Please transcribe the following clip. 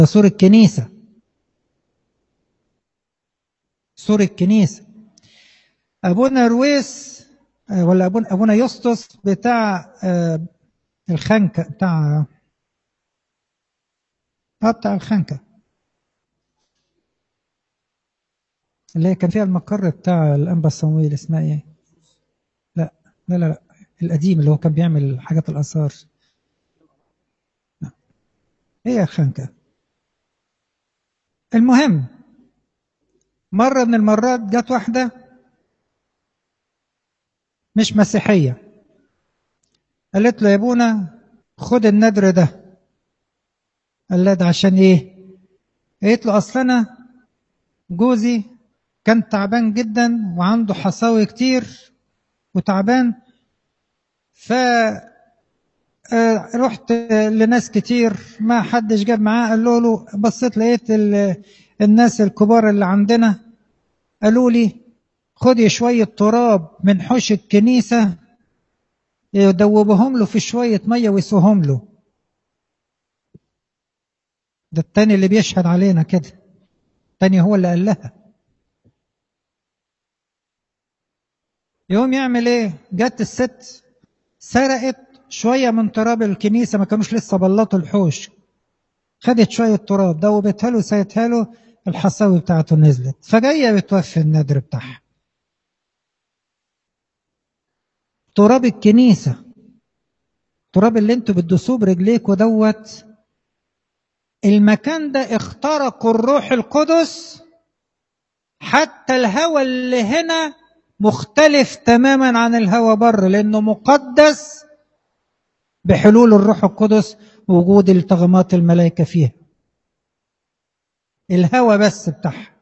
سور الكنيسة سور الكنيسة أبونا رويس ولا أبونا, أبونا يسطس بتاع الخنكة بتاع اه بتاع الخنكة اللي هي كان فيها المقر بتاع الأنبا الصمويل اسمها ايه؟ لا لا لا لا القديم اللي هو كان بيعمل حاجات الآثار لا. هي الخنكة المهم مرة من المرات جت واحدة مش مسيحية قالت له يا ابونا خد الندر ده قال لها ده عشان ايه قالت له اصل انا جوزي كان تعبان جدا وعنده حصاوي كتير وتعبان ف رحت لناس كتير ما حدش جاب معاه قال له بصيت لقيت الناس الكبار اللي عندنا قالوا لي خدي شوية تراب من حوش الكنيسة يدوبهم له في شوية مية ويسوهم له ده التاني اللي بيشهد علينا كده التاني هو اللي قال لها يوم يعمل ايه جت الست سرقت شوية من تراب الكنيسة ما كانوش لسه بلطوا الحوش خدت شوية تراب دوبتها له سيتها له الحصاوي بتاعته نزلت فجاية بتوفي النذر بتاعها تراب الكنيسة التراب اللي انتوا بتدوسوه برجليكوا دوت المكان ده اخترق الروح القدس حتى الهوى اللي هنا مختلف تماما عن الهوى بره لانه مقدس بحلول الروح القدس ووجود التغمات الملائكة فيها الهوى بس بتاعها